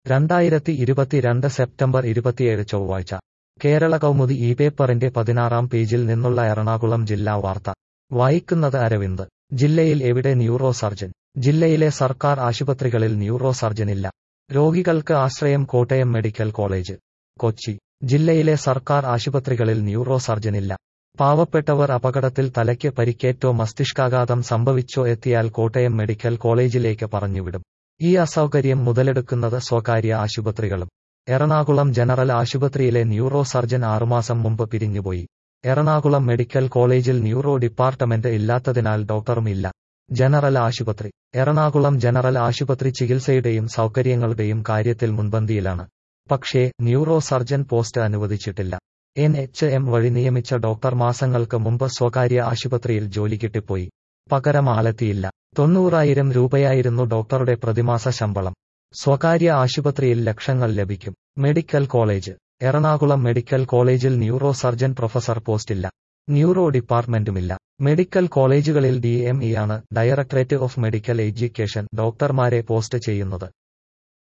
രണ്ടായിരത്തി ഇരുപത്തിരണ്ട് സെപ്റ്റംബർ ഇരുപത്തിയേഴ് ചൊവ്വാഴ്ച കേരള കൗമുദി ഈ പേപ്പറിന്റെ പതിനാറാം പേജിൽ നിന്നുള്ള എറണാകുളം ജില്ലാ വാർത്ത വായിക്കുന്നത് അരവിന്ദ് ജില്ലയിൽ എവിടെ ന്യൂറോ സർജൻ ജില്ലയിലെ സർക്കാർ ആശുപത്രികളിൽ ന്യൂറോ സർജനില്ല രോഗികൾക്ക് ആശ്രയം കോട്ടയം മെഡിക്കൽ കോളേജ് കൊച്ചി ജില്ലയിലെ സർക്കാർ ആശുപത്രികളിൽ ന്യൂറോ സർജനില്ല പാവപ്പെട്ടവർ അപകടത്തിൽ തലയ്ക്ക് പരിക്കേറ്റോ മസ്തിഷ്കാഘാതം സംഭവിച്ചോ എത്തിയാൽ കോട്ടയം മെഡിക്കൽ കോളേജിലേക്ക് പറഞ്ഞുവിടും ഈ അസൗകര്യം മുതലെടുക്കുന്നത് സ്വകാര്യ ആശുപത്രികളും എറണാകുളം ജനറൽ ആശുപത്രിയിലെ ന്യൂറോ സർജൻ ആറുമാസം മുമ്പ് പിരിഞ്ഞുപോയി എറണാകുളം മെഡിക്കൽ കോളേജിൽ ന്യൂറോ ഡിപ്പാർട്ട്മെന്റ് ഇല്ലാത്തതിനാൽ ഡോക്ടറും ഇല്ല ജനറൽ ആശുപത്രി എറണാകുളം ജനറൽ ആശുപത്രി ചികിത്സയുടെയും സൗകര്യങ്ങളുടെയും കാര്യത്തിൽ മുൻപന്തിയിലാണ് പക്ഷേ ന്യൂറോ സർജൻ പോസ്റ്റ് അനുവദിച്ചിട്ടില്ല എൻ എച്ച് എം വഴി നിയമിച്ച ഡോക്ടർ മാസങ്ങൾക്ക് മുമ്പ് സ്വകാര്യ ആശുപത്രിയിൽ ജോലി കിട്ടിപ്പോയി പകരം ആളെത്തിയില്ല തൊണ്ണൂറായിരം രൂപയായിരുന്നു ഡോക്ടറുടെ പ്രതിമാസ ശമ്പളം സ്വകാര്യ ആശുപത്രിയിൽ ലക്ഷങ്ങൾ ലഭിക്കും മെഡിക്കൽ കോളേജ് എറണാകുളം മെഡിക്കൽ കോളേജിൽ ന്യൂറോ സർജൻ പ്രൊഫസർ പോസ്റ്റില്ല ന്യൂറോ ഡിപ്പാർട്ട്മെന്റുമില്ല മെഡിക്കൽ കോളേജുകളിൽ ഡി എം ഇ ആണ് ഡയറക്ടറേറ്റ് ഓഫ് മെഡിക്കൽ എഡ്യൂക്കേഷൻ ഡോക്ടർമാരെ പോസ്റ്റ് ചെയ്യുന്നത്